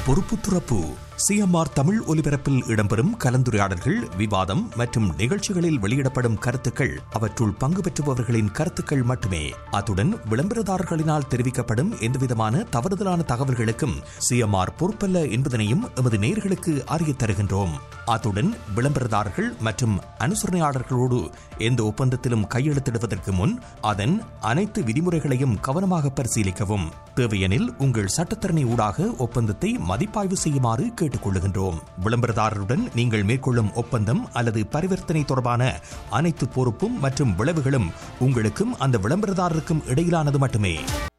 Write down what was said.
பொறுப்பு துறப்பு சிஎம்ஆர் தமிழ் ஒலிபரப்பில் இடம்பெறும் கலந்துரையாடல்கள் விவாதம் மற்றும் நிகழ்ச்சிகளில் வெளியிடப்படும் கருத்துக்கள் அவற்றுள் பங்கு பெற்றுபவர்களின் கருத்துக்கள் மட்டுமே அத்துடன் விளம்பரதாரர்களினால் தெரிவிக்கப்படும் எந்தவிதமான தவறுதலான தகவல்களுக்கும் சிஎம்ஆர் பொறுப்பல்ல என்பதனையும் எமது நேயர்களுக்கு அறியத் தருகின்றோம் அத்துடன் விளம்பரதாரர்கள் மற்றும் அனுசரணையாளர்களோடு எந்த ஒப்பந்தத்திலும் கையெழுத்திடுவதற்கு முன் அதன் அனைத்து விதிமுறைகளையும் கவனமாக பரிசீலிக்கவும் தேவையெனில் உங்கள் சட்டத்தரணி ஊடாக ஒப்பந்தத்தை மதிப்பாய்வு செய்யுமாறு கேட்டுக்கொள்ளுகின்றோம் விளம்பரதாரருடன் நீங்கள் மேற்கொள்ளும் ஒப்பந்தம் அல்லது பரிவர்த்தனை தொடர்பான அனைத்து பொறுப்பும் மற்றும் விளைவுகளும் உங்களுக்கும் அந்த விளம்பரதாரருக்கும் இடையிலானது மட்டுமே